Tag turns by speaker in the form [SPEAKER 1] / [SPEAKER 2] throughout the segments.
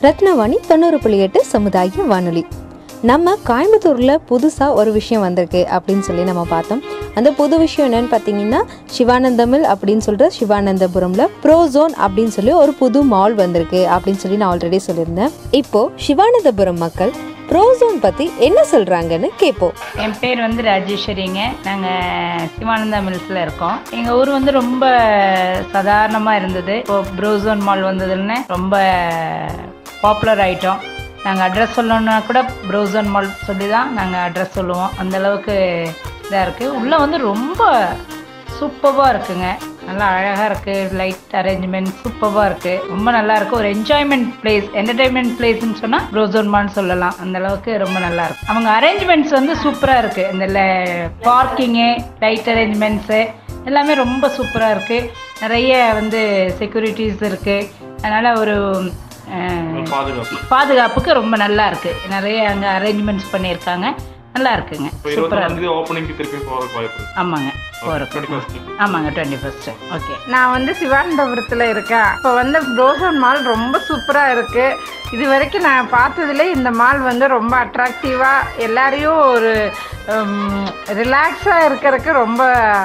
[SPEAKER 1] ரத்னவாணி தொண்ணூறு புள்ளி எட்டு சமுதாய வானொலி நம்ம கோயம்புத்தூரில் புதுசாக ஒரு விஷயம் வந்திருக்கு அப்படின்னு சொல்லி நம்ம பார்த்தோம் அந்த புது விஷயம் என்னன்னு பார்த்தீங்கன்னா சிவானந்தமில் அப்படின்னு சொல்கிற சிவானந்தபுரமில் ப்ரோசோன் அப்படின்னு சொல்லி ஒரு புது மால் வந்திருக்கு அப்படின்னு சொல்லி நான் ஆல்ரெடி சொல்லியிருந்தேன் இப்போது சிவானந்தபுரம் மக்கள் ப்ரோசோன் பற்றி என்ன சொல்கிறாங்கன்னு கேட்போம்
[SPEAKER 2] என் பேர் வந்து ராஜேஸ்வரிங்க நாங்கள் சிவானந்தா மில்ஸில் இருக்கோம் எங்கள் ஊர் வந்து ரொம்ப சாதாரணமாக இருந்தது இப்போ ப்ரோசோன் மால் வந்ததுன்னு ரொம்ப பாப்புலர் ஆயிட்டோம் நாங்கள் அட்ரஸ் சொல்லணுன்னா கூட ப்ரோசோன் மால் சொல்லி தான் நாங்கள் அட்ரஸ் சொல்லுவோம் அந்த அளவுக்கு இதாக இருக்குது உள்ளே வந்து ரொம்ப சூப்பராக இருக்குங்க நல்லா அழகாக இருக்குது லைட் அரேஞ்ச்மெண்ட் சூப்பராக இருக்குது ரொம்ப நல்லா இருக்கு ஒரு என்ஜாய்மெண்ட் பிளேஸ் என்டர்டைன்மெண்ட் பிளேஸ்னு சொன்னால் ப்ரோசோன் மால்னு சொல்லலாம் அந்த அளவுக்கு ரொம்ப நல்லா இருக்கு அவங்க அரேஞ்ச்மெண்ட்ஸ் வந்து சூப்பராக இருக்குது இந்த பார்க்கிங்கு லைட் அரேஞ்ச்மெண்ட்ஸு எல்லாமே ரொம்ப சூப்பராக இருக்குது நிறைய வந்து செக்யூரிட்டிஸ் இருக்குது அதனால் ஒரு அஹ்,
[SPEAKER 3] பாதுகாப்பு
[SPEAKER 2] பாதுகாப்புக்கு ரொம்ப நல்லா இருக்குது நிறைய அங்கே அரேஞ்ச்மெண்ட்ஸ் பண்ணியிருக்காங்க நல்லா இருக்குங்க
[SPEAKER 3] இப்போ
[SPEAKER 2] சூப்பராக
[SPEAKER 3] இருபத்தி தேதி ஓப்பனிங்க்கு திருப்பி போகிறதுக்கு வாய்ப்பு இருக்கு
[SPEAKER 2] ஆமாங்க போகிறோம்
[SPEAKER 3] டுவெண்ட்டி ஃபர்ஸ்ட்
[SPEAKER 2] ஆமாங்க டுவெண்ட்டி ஃபஸ்ட்டு ஓகே
[SPEAKER 4] நான் வந்து சிவானந்தபுரத்தில் இருக்கேன் இப்போ வந்து ப்ரோசன் மால் ரொம்ப சூப்பராக இருக்குது இது வரைக்கும் நான் பார்த்ததுல இந்த மால் வந்து ரொம்ப அட்ராக்டிவாக எல்லாரையும் ஒரு ரிலாக்ஸாக இருக்கிறதுக்கு ரொம்ப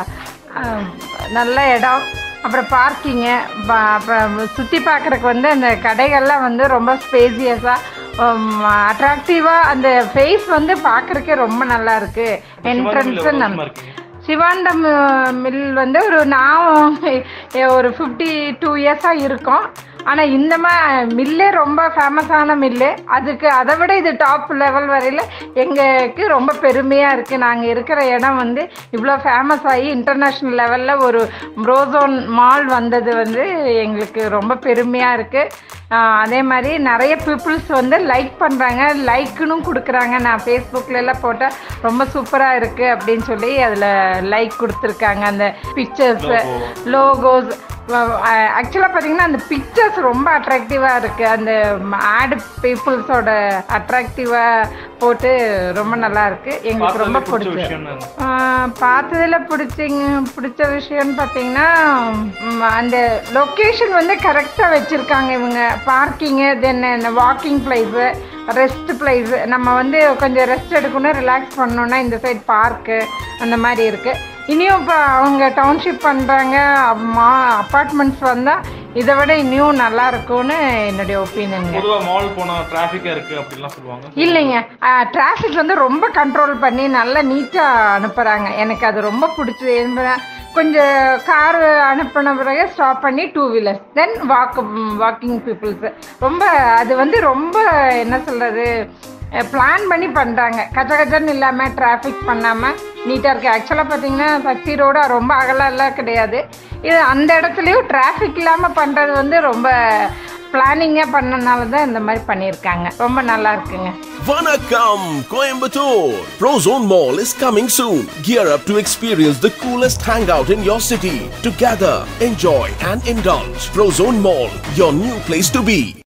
[SPEAKER 4] ஹம், நல்ல இடம் அப்புறம் பார்க்கிங்கு அப்புறம் சுற்றி பார்க்குறதுக்கு வந்து அந்த கடைகள்லாம் வந்து ரொம்ப ஸ்பேசியஸாக அட்ராக்டிவாக அந்த ஃபேஸ் வந்து பார்க்குறக்கே ரொம்ப நல்லா இருக்குது என்ட்ரன்ஸு நம்ம
[SPEAKER 3] இருக்கீங்க
[SPEAKER 4] சிவாண்டம் மில் வந்து ஒரு நான் ஒரு ஃபிஃப்டி டூ இயர்ஸாக இருக்கோம் ஆனால் இந்த மா மில்லே ரொம்ப ஃபேமஸான மில்லு அதுக்கு அதை விட இது டாப் லெவல் வரையில் எங்களுக்கு ரொம்ப பெருமையாக இருக்குது நாங்கள் இருக்கிற இடம் வந்து இவ்வளோ ஃபேமஸ் ஆகி இன்டர்நேஷ்னல் லெவலில் ஒரு ப்ரோசோன் மால் வந்தது வந்து எங்களுக்கு ரொம்ப பெருமையாக இருக்குது அதே மாதிரி நிறைய பீப்புள்ஸ் வந்து லைக் பண்ணுறாங்க லைக்குன்னு கொடுக்குறாங்க நான் ஃபேஸ்புக்கில் எல்லாம் போட்டால் ரொம்ப சூப்பராக இருக்குது அப்படின்னு சொல்லி அதில் லைக் கொடுத்துருக்காங்க அந்த பிக்சர்ஸு லோகோஸ் ஆக்சுவலாக பார்த்தீங்கன்னா அந்த பிக்சர்ஸ் ரொம்ப அட்ராக்டிவாக இருக்குது அந்த ஆடு பீப்புள்ஸோட அட்ராக்டிவாக போட்டு ரொம்ப நல்லா இருக்கு எங்களுக்கு ரொம்ப
[SPEAKER 3] பார்த்ததுல பிடிச்ச
[SPEAKER 4] பிடிச்சது
[SPEAKER 3] விஷயம் என்ன?
[SPEAKER 4] ஆஹ் பார்த்ததுல பிடிச்சிங்க பிடிச்ச விஷயம்னு பார்த்தீங்கன்னா ம், அந்த லொக்கேஷன் வந்து கரெக்டாக வச்சுருக்காங்க இவங்க பார்க்கிங்கு தென் இந்த வாக்கிங் பிளேஸு ரெஸ்ட் பிளேஸ் நம்ம வந்து கொஞ்சம் ரெஸ்ட் எடுக்கணும் ரிலாக்ஸ் பண்ணணுன்னா இந்த சைடு பார்க்கு அந்த மாதிரி இருக்குது இனியும் இப்போ அவங்க டவுன்ஷிப் பண்ணுறாங்க மா அப்பார்ட்மெண்ட்ஸ் வந்தால் இதை விட இன்னும் நல்லா இருக்கும்னு என்னுடைய ஒப்பீனியனுங்க
[SPEAKER 3] பொதுவா மால் போனா டிராஃபிக்கா இருக்கு அப்படிலாம் சொல்லுவாங்க
[SPEAKER 4] இல்லைங்க டிராஃபிக் வந்து ரொம்ப கண்ட்ரோல் பண்ணி நல்லா நீட்டாக அனுப்புகிறாங்க எனக்கு அது ரொம்ப பிடிச்சது என்ன கொஞ்சம் கார் அனுப்பின பிறகு ஸ்டாப் பண்ணி two wheelers then walk walking peoples ரொம்ப அது வந்து ரொம்ப என்ன சொல்கிறது பிளான் பண்ணி பண்ணுறாங்க கச்ச கச்சன்னு இல்லாமல் டிராஃபிக் பண்ணாமல் நீட்டாக இருக்குது ஆக்சுவலாக பார்த்தீங்கன்னா சக்தி ரோடு ரொம்ப அகலம்லாம் கிடையாது இது அந்த இடத்துலையும் டிராஃபிக் இல்லாமல் பண்ணுறது வந்து ரொம்ப பிளானிங்காக பண்ணனால தான் இந்த மாதிரி பண்ணியிருக்காங்க ரொம்ப நல்லா இருக்குங்க
[SPEAKER 5] Vanakkam, Coimbatore. Prozone Mall is coming soon. Gear up to experience the coolest hangout in your city. Together, enjoy and indulge. Prozone Mall, your new place to be.